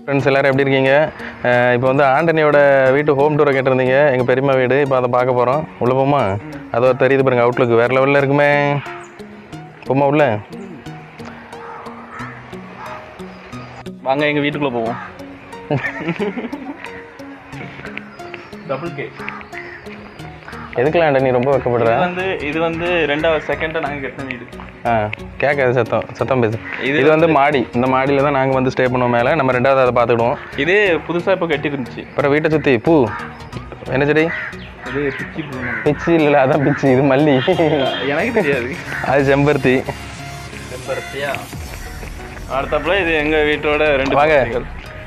Friends எல்லாரும் எப்படி இருக்கீங்க இப்போ வந்து ஆண்டனியோட வீட்டு ஹோம் டூரை கேட்டிருந்தீங்க எங்கள் பெரியம்மா வீடு இப்போ அதை பார்க்க போகிறோம் உள்ளே போமா அதோ தெரியுது பாருங்க அவுட்லுக் வேறு லெவலில் இருக்குமே போமா உள்ள வாங்க எங்க வீட்டுக்குள்ள போவோம் டபுள் கே எதுக்குலாம் ஆண்டனி ரொம்ப வைக்கப்படுற இது வந்து இது வந்து ரெண்டாவது செகண்டா நாங்க கட்டின வீடு ஆ கேட்காது சத்தம் சத்தம் பேசு இது இது வந்து மாடி இந்த மாடியில் தான் நாங்கள் வந்து ஸ்டே பண்ணுவோம் மேலே நம்ம ரெண்டாவது அதை பார்த்துக்கிடுவோம் இதே புதுசா இப்ப கட்டி இருந்துச்சு அப்புறம் வீட்டை சுற்றி பூ என்ன செடி இது பிச்சி பூ பிச்சி இல்லை அதான் பிச்சி இது மல்லி எனக்கு தெரியாது அது செம்பருத்தி செம்பருத்தியா அடுத்தப்பல இது எங்க வீட்டோட ரெண்டு வாங்க. குழந்தைகள்.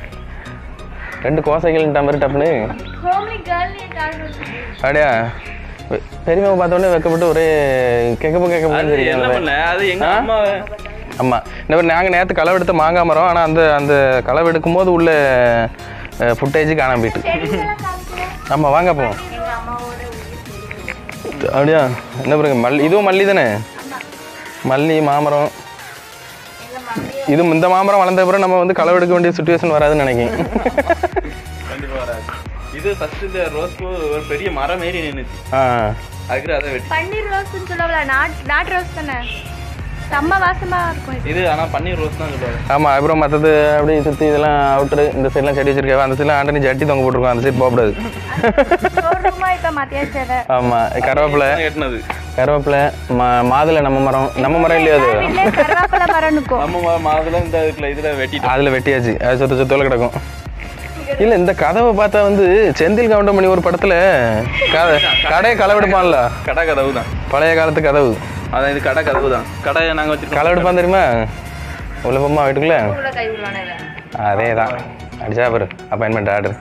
ரெண்டு கோசைகள் மாதிரி டப்புன்னு Homely girl ने डाल அப்படியா பெ- பெரியம்மாவை பார்த்த உடனே வெக்கப்பட்டு ஒரே கேட்கப்போ அது கேட்கப்போ என்ன தெரியும் பண்ண அது எங்க ஆ? அம்மா ஆமாம் இந்த மாதிரி நாங்கள் நேற்று களவு எடுத்த மாங்காய் மரம் ஆனால் அந்த அந்த களவு எடுக்கும்போது உள்ள ஃபுட்டேஜ் காணாம போயிட்டு செடிகளெல்லாம் காமிக்கல ஆமாம் வாங்க அப்போ எங்க அம்மாவோட உயிர் அப்படியா என்ன பாருங்க மல்லி இதுவும் மல்லி தானே மல்லி மாமரம் எங்க மம்மி இது இந்த மாமரம் வளர்ந்த பிறகு நம்ம வந்து களவு எடுக்க வேண்டிய சுச்சுவேஷன் வராதுன்னு நினைக்கிறேன் கண்டிப்பா வராது இது ஃபர்ஸ்ட் இந்த ரோஸ் பூ ஒரு பெரிய மரம் மாரி நின்னுச்சு ஆ அதுக்கு அதை வெட்டி பன்னீர் ரோஸ்னு சொல்லல நாட் நாட் ரோஸ் தானே செம்ம வாசமா இருக்கும் இது இது ஆனா பன்னீர் ரோஸ் தான் சொல்லுவாங்க ஆமாம் அப்புறம் மற்றது அப்படியே சுற்றி இதெல்லாம் அவுட்ரு இந்த சைட்லாம் செடி வச்சிருக்கேன் அந்த சைடில் ஆண்டனி ஜட்டி தொங்க போட்டிருக்கோம் அந்த சைடு போகக்கூடாது ஷோரூமா இப்ப மாத்தியாச்சு அதை ஆமாம் கருவேப்பிலை கட்டினது கருவேப்பிலை மா மாதுளை நம்ம மரம் நம்ம மரம் இல்லையா அது வீட்லயே கருவேப்பிலை மரம் இருக்கும் நம்ம மா- மாதுளை இந்த இதுல இதுல வெட்டிட்டோம் அதில் வெட்டியாச்சு அது சொத்து சொத்தோல கிடக்கும் இல்லை இந்த கதவை பார்த்தா வந்து செந்தில் கவுண்டமணி ஒரு படத்தில் கதை கடையை களவெடுப்பான்ல கடை கதவு தான் பழைய காலத்து கதவு அதான் இது கடை கதவு தான் கடை நாங்க வச்சிருக்கோம் களவெடுப்பான் தெரியுமா உள்ள போமா வீட்டுக்குள்ள உள்ள கை விடுவானே அதே தான் அடிச்சா பாரு அப்பாயின்மெண்ட் ஆர்டர்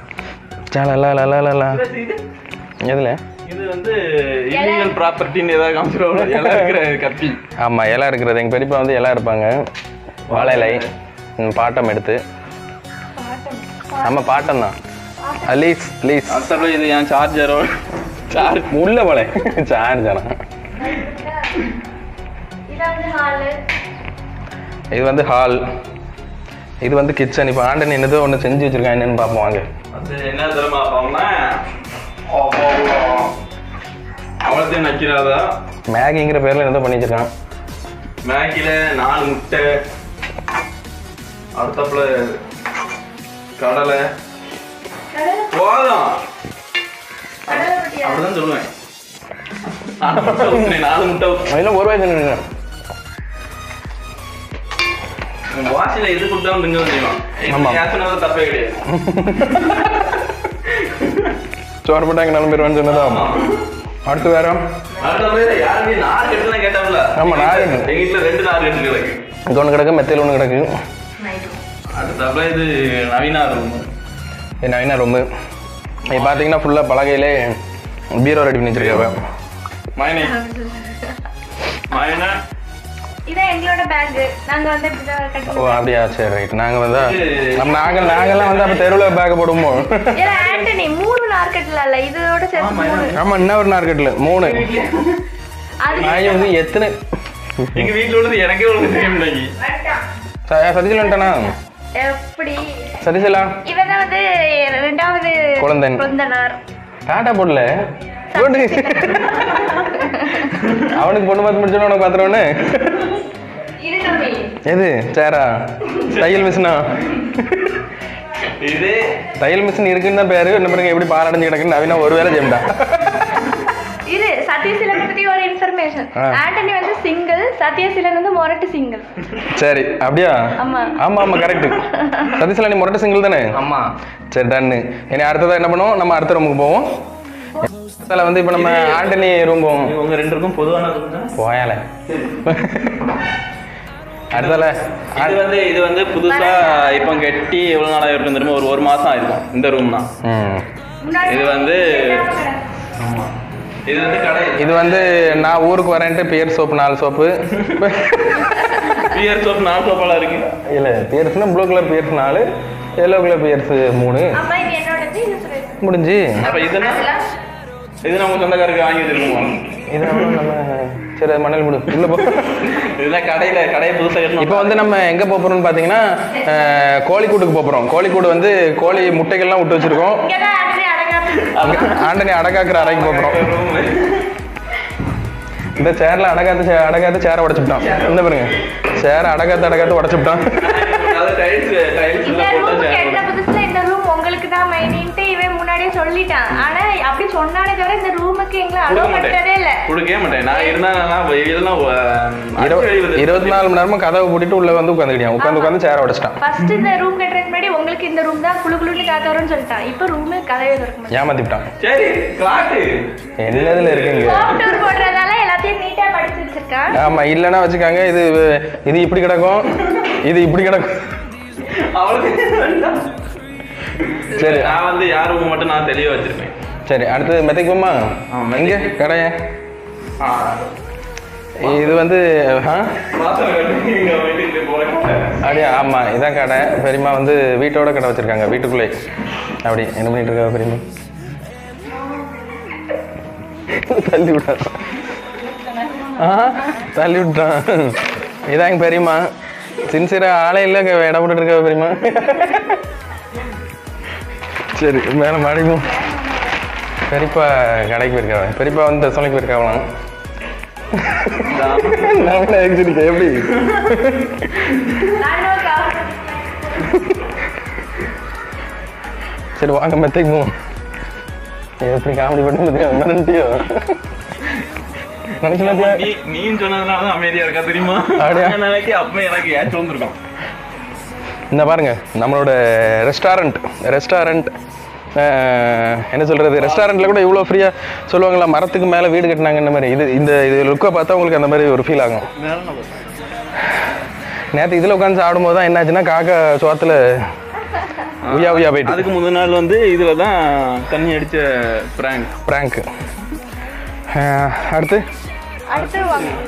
சாலா எதில் இது வந்து இல்லீகல் ப்ராப்பர்ட்டின்னு ஏதாவது காமிச்சிருவாங்க எல்லாம் இருக்கிற கப்பி ஆமாம் இலை இருக்கிறது எங்கள் பெரியப்பா வந்து இலை இருப்பாங்க வாழை இலை ம், பாட்டம் எடுத்து நம்ம பாட்டம் தான் ப்ளீஸ் ப்ளீஸ் அடுத்த இது என் சார்ஜரோ சார்ஜ் உள்ள போல சார்ஜரா இது வந்து ஹாலு இது வந்து ஹால் இது வந்து கிச்சன் இப்போ ஆண்டன் என்னதோ ஒன்று செஞ்சு வச்சிருக்கான் என்னன்னு பார்ப்போம் வாங்க அது என்ன தெரியுமா பாப்போம்னா அவ்வளோத்தையும் நக்கிறாதா மேகிங்கிற பேரில் என்னதோ பண்ணி வச்சிருக்கான் மேகில நாலு முட்டை அடுத்தப்புல கடலை போதும் கடலை ரொட்டியா அப்படிதான் சொல்லுவேன் நாலு முட்டை ஊத்துனேன், நாலு முட்டை ஊத்துனேன். அதில் ஒரு வயசு நின்று உன் வாசில எது கொடுத்தாலும் திங்க செய்வான் ஆமா. ஏசனது தப்பே கிடையாது சோறு போட்டாங்க நல்ல பேர் சொன்னதான் அடுத்து வேற அடுத்த முறை யாருமே நார் கட்டுலாம் கேட்டாங்கள ஆமா, நார் கட்டு. எங்க வீட்டுல ரெண்டு நார் கட்டு கிடக்கு இது ஒன்று கிடக்கு மெத்தையில் ஒன்று கிடக்கு அடுத்தப்பல இது நவீனா ரூம் இது நவீனா ரொம்ப இது பார்த்தீங்கன்னா ஃபுல்லாக பலகையிலே பீரோ ரெடி பண்ணி வச்சிருக்காங்க மயனே மயனா இதான் எங்களோட பேக் நாங்க வந்து இப்படிதான் ஓ கட்டி அப்படியா சரி ரைட் நாங்கள் வந்து நம்ம நாங்கள் நாங்கள்லாம் வந்து அப்போ தெருவில் பேக் போடுவோம் ஏன்னா ஆண்டனி மூணு நார்க்கெட்ல இல்ல இதோட சேர்த்து மூணு ஆமாம் இன்னும் ஒரு நார்க்கெட்டில் மூணு அது நான் வந்து எத்தனை எங்க வீட்டுல உள்ளது எனக்கே ஒழுங்கு தெரியும் இன்னைக்கு சதீஷில் வந்துட்டானா எப்படி சதீஷலா இவன் தான் வந்து ரெண்டாவது குழந்தன். குழந்தனார் டாட்டா போடல போடு அவனுக்கு பொண்ணு பார்த்து முடிச்சோன்னு உனக்கு பார்த்துருவோன்னு இது தம்பி எது சேரா தையல் மிஷினா இது தையல் மிஷின் இருக்குன்னு தான் பேரு என்ன பாருங்க எப்படி பாராடைஞ்சு கிடக்குன்னு நவீனா ஒரு வேலை செய்யண்டா இது சத்யசீலனை பத்தி ஒரு இன்ஃபர்மேஷன் ஆ. ஆண்டனி வந்து சிங்கிள் சத்யசீலன் வந்து மொரட்டு சிங்கிள் சரி அப்படியா ஆமா. ஆமா ஆமா கரெக்ட் சதீஷ்ல நீ முரட்டு சிங்கிள் தானே ஆமா சரி டன்னு இனி அடுத்ததா என்ன பண்ணுவோம் நம்ம அடுத்த ரூமுக்கு போவோம் அதில் வந்து இப்போ நம்ம ஆண்டனி ரூம் போவோம் இது உங்க ரெண்டு இருக்கும் பொதுவான room தான். போயால அடுத்தால இது வந்து இது வந்து புதுசா இப்போ கட்டி எவ்வளவு நாளா இருக்கும் தெரியுமா ஒரு ஒரு மாசம் ஆயிருக்கும் இந்த ரூம் தான் ம் முன்னாடி இது வந்து இது வந்து கடை இது வந்து நான் ஊருக்கு வரேன்ட்டு பியர் சோப்பு நாலு சோப்பு பியர் சோப் நாலு சோப்பாலாம் இருக்கு இல்லை பியர்ஸ்னா ப்ளூ கலர் பியர்ஸ் நாலு எல்லோ கலர் பியர்ஸ் மூணு அம்மா இது என்னோடது இது சுரேஷ் முடிஞ்சு அப்ப இதெல்லாம் அதெல்லாம் இது நம்ம சொந்தக்காரருக்கு வாங்கி வச்சிருக்கோம் இது அவ்வளவு நம்ம சரி அது மணல் விடு உள்ள போ இதெல்லாம் கடையில கடையை புதுசா கட்டணும் இப்போ வந்து நம்ம எங்க போப் போறோம்னு பாத்தீங்கன்னா அஹ், கோழிக்கூட்டுக்கு போப் போறோம் கோழிக்கூடு வந்து கோழி முட்டைகள்லாம் விட்டு வச்சிருக்கோம் இங்கதான் ஆண்டனி அடங்காத்து ஆண்டனி அடகாக்குற அறைக்கு போப் போறோம் இந்த சேர்ல அடகாத்து சே- அடகாத்து சேரை உடைச்சுட்டான் இந்த பாருங்க சேரை அடகாத்து அடகாத்து உடைச்சுட்டான் அது டைல்ஸ் டைல்ஸ் இந்த எல்லாம் போட்டா ரூமுக்கு எந்த சேரும். புதுசுல இந்த ரூம் உங்களுக்கு தான் மெயினின்ட்டு இவன் முன்னாடியே சொல்லிட்டான் ஆனா அப்படி சொன்னானே தவிர இந்த ரூமுக்கு எங்களை கொடுக்க அலோவ் பண்றதே மாட்டேன் இல்ல கொடுக்கவே மாட்டேன் நான் இருந்தா நான் இதெல்லாம் இருபது இருபத்தி நாலு மணி நேரமும் கதவை பூட்டிட்டு உள்ள வந்து உட்காந்துக்கிட்டான் உட்காந்து உட்காந்து சேரை உடைச்சிட்டான் ஃபர்ஸ்ட் இந்த ரூம் கட்டுறதுக்கு முன்னாடி உங்களுக்கு இந்த ரூம் தான் குளு குளுன்னு காத்து வரும்னு சொல்லிட்டான் இப்போ ரூமு கதவே திறக்க மாட்டேன் ஏமாத்திட்டான் சரி காட்டு என்னதுல இருக்குங்க ஹோம் டூர் போடுறதால எல்லாத்தையும் நீட்டா படிச்சு வச்சிருக்கான் ஆமா இல்லைன்னா வச்சுக்காங்க இது இது இப்படி கிடக்கும் இது இப்படி கிடக்கும் அவளுக்கு சரி. நான் வந்து யார் ரூம் மட்டும் நான் தெளிவா வச்சிருப்பேன் சரி அடுத்தது மெத்தைக்குமா ஆ, எங்க கடைய ஆ. இது வந்து ஆ வாசல் கட்டி இங்க வீட்டுக்கு போறேன் அப்படியா ஆமா இதான் கடை பெரியம்மா வந்து வீட்டோட கடை வச்சிருக்காங்க வீட்டுக்குள்ளே அப்படி என்ன பண்ணிட்டு இருக்கா பெரியம்மா தள்ளி விட்டா ஆ தள்ளி விட்டான் இதான் எங்க பெரியம்மா சின்சியரா ஆளே இல்லை இடம் போட்டுட்டு இருக்கா பெரியம்மா சரி மேலே மாடிக்கும் பெரியப்பா கடைக்கு போயிருக்காங்க பெரியப்பா வந்து தசோலைக்கு போயிருக்காங்களாம் நான் எக்ஸிடிக்க எப்படி நானும் காசு சரி வாங்க மெத்தைக்கு போவோம் எப்படி காமெடி பண்ணி பத்தியா மிரண்டியோ நினைக்கலாத்தியா நீ நீ சொன்னதுனால தான் அமைதியா இருக்கா தெரியுமா அப்படியா? நான் நினைக்க அப்ப எனக்கு ஏச்சு வந்திருக்கும் இந்த பாருங்க நம்மளோட ரெஸ்டாரண்ட் ரெஸ்டாரண்ட் என்ன சொல்றது ரெஸ்டாரண்ட்ல கூட இவ்வளோ ஃப்ரீயா சொல்லுவாங்களா மரத்துக்கு மேல வீடு கட்டினாங்க இந்த மாதிரி இது இந்த இது லுக்கை பார்த்தா உங்களுக்கு அந்த மாதிரி ஒரு ஃபீல் ஆகும் நேற்று இதில் உட்காந்து சாப்பிடும்போது தான் என்னாச்சுன்னா காக்கா சோத்துல உயா உயா போயிட்டு அதுக்கு முதல் நாள் வந்து இதுல தான் தண்ணி அடிச்ச பிராங்க் ப்ராங்க் அடுத்து அடுத்து வாங்க உள்ள.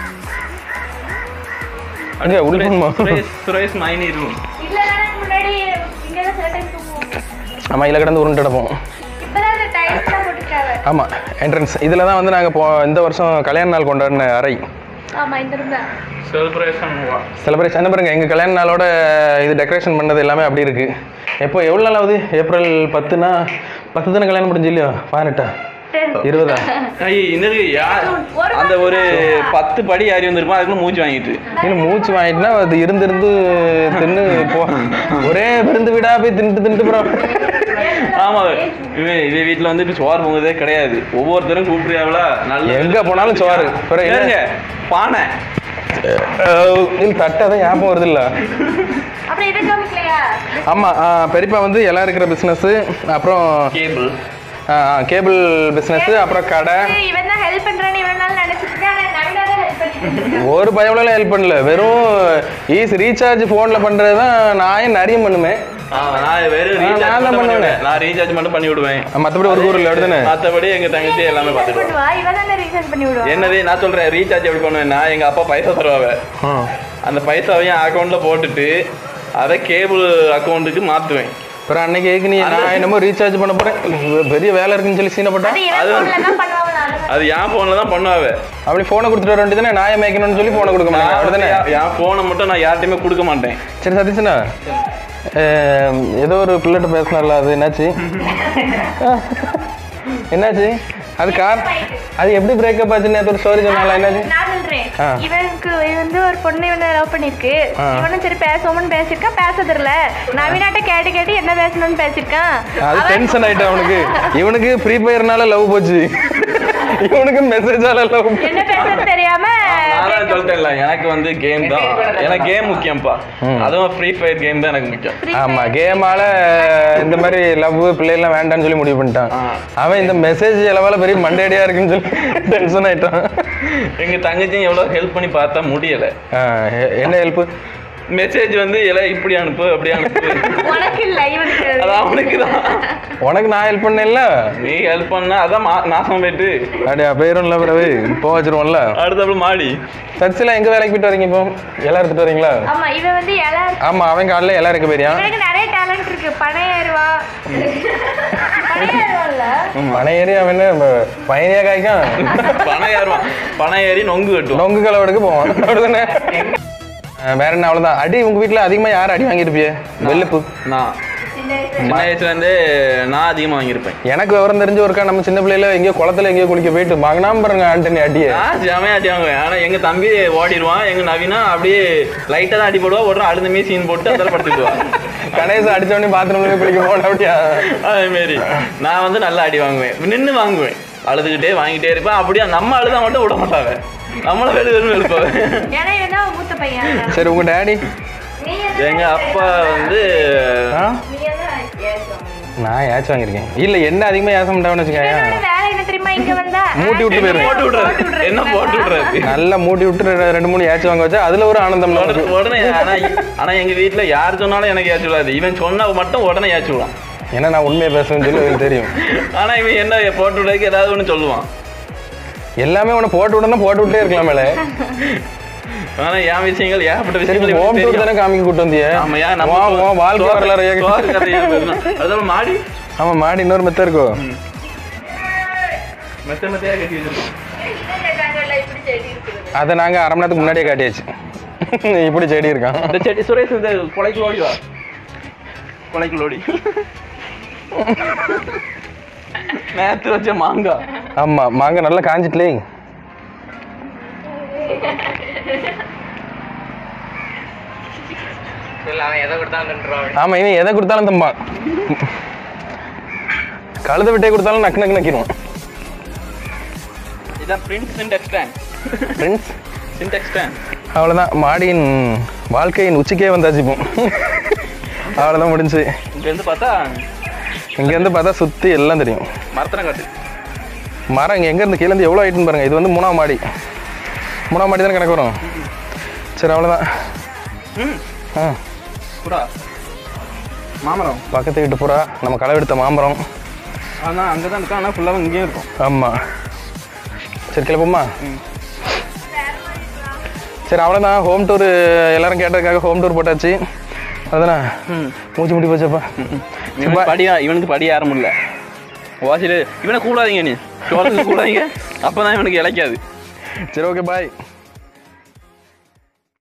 அங்கே உள்ள போகணுமா? சுரேஷ் சுரேஷ் மைனி ரூம் இல்ல நானும் முன்னாடி இங்கதான் சில டைம் தூங்குவோம் ஆமாம் இதில் கிடந்து உருண்டு கிடப்போம் இப்பதான் இந்த டைல்ஸ்லாம் போட்டுருக்காங்க ஆமாம் என்ட்ரன்ஸ் இதில் தான் வந்து நாங்கள் போ இந்த வருஷம் கல்யாண நாள் கொண்டாடின அறை ஆமா இந்த ரூம் தான் செலிப்ரேஷன் செலிப்ரேஷன் என்ன பாருங்க எங்கள் கல்யாண நாளோட இது டெக்கரேஷன் பண்ணது எல்லாமே அப்படி இருக்கு எப்போ எவ்வளோ நாள் ஆகுது ஏப்ரல் பத்துனா பத்து தானே கல்யாணம் முடிஞ்சு இல்லையா பதினெட்டா இருபதா இந்த யார் ஒரு அந்த ஒரு பத்து படி ஏறி வந்திருப்பான் அதுக்குள்ள மூச்சு வாங்கிட்டு இல்லை மூச்சு வாங்கிட்டுனா அது இருந்து இருந்து தின்னு போ ஒரே விருந்து வீடா போய் தின்ட்டு தின்ட்டு போகிறோம் ஆமா இவன் இதே வீட்டுல வந்து இப்ப சோறு பொங்குதே கிடையாது ஒவ்வொருத்தரும் கூப்பிடுறியாவளா நல்ல எங்க போனாலும் சோறு. பிறகு என்ன? ஏறுங்க, பானை இல்லை தட்டை தான் ஞாபகம் வருது இல்லை அப்புறம் இதை காமிக்கலையா ஆமாம் பெரியப்பா வந்து எல்லாம் இருக்கிற பிஸ்னஸ்ஸு அப்புறம் கேபிள் கேபிள் பிஸ்னஸ்ஸு அப்புறம் கடை இவன் தான் ஹெல்ப் பண்றான்னு இவன் நாள் நினைச்சிட்டு இருக்கேன். ஆனா நவீனா தான் ஹெல்ப் பண்ணிட்டு இருக்கான். ஒரு பயவுலாம் ஹெல்ப் பண்ணல வெறும் ஈஸ் ரீசார்ஜ் ஃபோனில் பண்ணுறது தான் நான் ஏன் நிறைய பண்ணுமே நான் வெறும் ஆ, ரீசார்ஜ் நான் தான் மட்டும் பண்ணி பண்ணுவேன். விடுவேன். நான் ரீசார்ஜ் மட்டும் பண்ணி விடுவேன் மற்றபடி ஒரு ஊரில் எடுத்துனே மத்தபடி எங்க தங்கச்சி எல்லாமே recharge பார்த்துடுவா பண்ணுவா இவன் தானே ரீசார்ஜ் பண்ணி விடுவா என்னது நான் சொல்றேன் ரீசார்ஜ் எப்படி பண்ணுவேன்னா எங்க அப்பா பைசா தருவாங்க அந்த பைசாவையும் அக்கௌண்ட்ல போட்டுட்டு அதை கேபிள் அக்கௌண்ட்டுக்கு மாத்துவேன் அப்புறம் அன்னைக்கு ஏக்கு நீ நான் என்னமோ ரீசார்ஜ் பண்ண போகிறேன் பெரிய வேலை இருக்குன்னு சொல்லி சீனப்பட்டா அது இவன் அது- phone ல தான் பண்ணுவாங்க நானும் அது என் போன்ல தான் பண்ணுவாங்க அப்படி ஃபோனை கொடுத்துட்டு வர வேண்டியதானே நாயை மேய்க்கணும்னு சொல்லி ஃபோனை கொடுக்க மாட்டேன் அப்படிதானே என் போனை மட்டும் நான் யார்ட்டையுமே கொடுக்க மாட்டேன் சரி சதீஷனா அஹ், ஏதோ ஒரு பிள்ளைகிட்ட பேசினார்ல அது என்னாச்சு என்னாச்சு அது கார் அது எப்படி பிரேக்கப் ஆச்சுன்னு நேத்து ஒரு ஸ்டோரி சொன்னால என்னாச்சு நான் சொல்றேன் ஆ. இவனுக்கு இவன் வந்து ஒரு பொண்ணு இவனை லவ் பண்ணிருக்கு ஆ. இவனும் சரி பேசுவோம்னு பேசியிருக்கான் பேச தெரியல நவீனாட்ட கேட்டு கேட்டு என்ன பேசணும்னு பேசியிருக்கான் அது அவன்- டென்ஷன் ஆயிட்டான் அவனுக்கு இவனுக்கு ஃப்ரீ ஃபயர்னால லவ் போச்சு இவனுக்கு மெசேஜால லவ் என்ன பேசுறது தெரியாம நான் breakup. சொல்லிட்டேன்ல எனக்கு வந்து கேம் தான் எனக்கு கேம் முக்கியம்ப்பா அதுவும் ஃப்ரீ ஃபயர் கேம் தான் எனக்கு முக்கியம் Free ஆமா fire. கேமால இந்த மாதிரி லவ் பிள்ளைலாம் வேண்டாம்னு சொல்லி முடிவு பண்ணிட்டான் ஆ. அவன் இந்த மெசேஜ் அளவால பெரிய மண்டேடியா இருக்குன்னு சொல்லி டென்ஷன் ஆயிட்டான் எங்க தங்கச்சியும் எவ்வளவு ஹெல்ப் பண்ணி பார்த்தா முடியல ஆ, எ- என்ன ஹெல்ப் மெசேஜ் வந்து எல்லாம் இப்படி அனுப்பு அப்படி அனுப்பு உனக்கு இல்ல இவனுக்கு அது அவனுக்கு தான் உனக்கு நான் ஹெல்ப் பண்ணேன்ல நீ ஹெல்ப் பண்ணா அதான் மா- நாசம் போயிட்டு அப்படியா போயிரும்ல பிறகு போக வச்சிருவோம்ல அடுத்தப்பல மாடி சர்ச்சில் எங்க வேலைக்கு போயிட்டு வரீங்க இப்போ எல்லாம் எடுத்துட்டு வரீங்களா ஆமா இவன் வந்து இலை ஆமா அவன் காலைல எல்லாம் இருக்க போயிருயான் இவனுக்கு நிறைய டேலண்ட் இருக்கு பனை ஏறுவா பழையதும்ல. பனை ஏறி அவன் என்ன பயனியா காய்க்கும் பணம் ஏறுவான் பணம் ஏறி நொங்கு கட்டுவான் நொங்கு கலவெடுக்க போவான் அப்படிதானே அஹ் வேற என்ன அவ்வளவுதான் அடி உங்க வீட்ல அதிகமா யார் அடி வாங்கியிருப்பிய வெள்ளுப்பு நான் சின்ன வயசுல சின்ன வயசுல இருந்தே நான் அதிகமா வாங்கியிருப்பேன் எனக்கு விவரம் தெரிஞ்ச ஒருக்கா நம்ம சின்ன பிள்ளையில எங்கேயோ குளத்துல எங்கேயோ குளிக்க போயிட்டு வாங்கினாம பாருங்க ஆண்டனி அடியே நான் செமையா அடி வாங்குவேன் ஆனா எங்க தம்பி ஓடிடுவான் எங்க நவீனா அப்படியே லைட்டா தான் அடி போடுவா உடனே அழுந்த மீ சீன் போட்டு அதில் படுத்துக்குவா கணேச அடிச்ச உடனே பாத்ரூம்ல குளிக்க போன அப்படியா அதே மாரி நான் வந்து நல்லா அடி வாங்குவேன் நின்று வாங்குவேன் அழுதுகிட்டே வாங்கிட்டே இருப்பேன் அப்படியே நம்ம அழுதா மட்டும் விட மாட்டாங்க நம்மள வெளு வெறும் எழுப்பாங்க ஏன்னா இவன் தான் மூத்த பையன் சரி உங்க டேடி நீ என்ன எங்க அப்பா வந்து ஆ? நீ என்ன ஏசம். நான் ஏச்சும் வாங்கியிருக்கேன் இல்ல என்ன அதிகமா ஏசம் மாட்டான்னு இவனோட வச்சுக்கேன் வேலை என்ன தெரியுமா இங்க வந்தா மூட்டி விட்டு போயிரு. போட்டு விடுறது என்ன போட்டு விடுறது நல்லா மூடி விட்டு ரெ- ரெண்டு மூணு ஏச்சு வாங்க வச்சா அதுல ஒரு ஆனந்தம் உடனே நமக்கு. உடனே ஆனா ஆனா எங்க வீட்ல யார் சொன்னாலும் எனக்கு ஏச்சு விடாது இவன் சொன்னா மட்டும் உடனே ஏச்சு விடுவான் ஏன்னா நான் உண்மையை பேசுவேன்னு சொல்லி எனக்கு தெரியும் ஆனா இவன் என்ன போட்டு விடுறதுக்கு ஏதாவது ஒண்ணு சொல்லுவான் எல்லாமே உன போட்டு விடணும் போட்டு விட்டே இருக்கலாம் மேல ஆனா என் விஷயங்கள் ஏகப்பட்ட சரி விஷயங்கள் ஹோம் இவனுக்கு டூர் தெரியும். தானே காமிக்க கூட்டு வந்தியே ஆமா ஏன் நம்ம உன் உன் வாழ்க்கை சோறு- வரலாறு சோறு கதையா பேசணும். அதோட மாடி ஆமா மாடி இன்னொரு மெத்த இருக்கோ மெத்த மெத்தையா கட்டி வச்சிருக்கோம் இந்த காங்கல்ல இப்படி செடி இருக்குது அதை நாங்க அரை மணி நேரத்துக்கு முன்னாடியே காட்டியாச்சு இப்படி செடி இருக்கான் இந்த செடி சுரேஷ் இந்த கொலைக்கு ஓடி வா கொலைக்கு ஓடி நேத்து வச்ச மாங்காய் ஆமா மாங்க நல்லா காஞ்சிட்டுலே ஆமா இவன் எதை கொடுத்தாலும் தம்பான் கழுத விட்டே கொடுத்தாலும் நக்கு நக்கு நக்கிடுவான் இதான் print Sintex stand friends Sintex stand அவ்வளோதான் மாடியின் வாழ்க்கையின் உச்சிக்கே வந்தாச்சு இப்போ அவ்வளோதான் முடிஞ்சு இங்க இருந்து பார்த்தா இங்கேருந்து பார்த்தா சுற்றி எல்லாம் தெரியும் மரத்தனை காட்டு மரம் இங்கே எங்கேருந்து கீழேருந்து எவ்வளோ ஹைட்டுன்னு பாருங்க இது வந்து மூணாம் மாடி மூணாம் மாடி தானே கணக்கு வரும் சரி அவ்வளோதான் ம் ஆ புறா மாமரம் பக்கத்து வீட்டு புறா நம்ம களை எடுத்த மாமரம் ஆனால் அங்கே தான் இருக்கும் ஆனால் ஃபுல்லாக இங்கேயும் இருக்கும் ஆமாம் சரி கிளப்புமா ம். சரி அவ்வளோதான் ஹோம் டூர் எல்லாரும் கேட்டதுக்காக ஹோம் டூர் போட்டாச்சு அதுதானே ம் மூச்சு முடி போச்சப்பா இவனுக்கு படி இவனுக்கு படி ஏற முடியல வாசிட்டு இவனை கூடாதீங்க நீ சோழத்துக்கு கூடாதீங்க அப்போ தான் இவனுக்கு இழைக்காது சரி ஓகே பாய்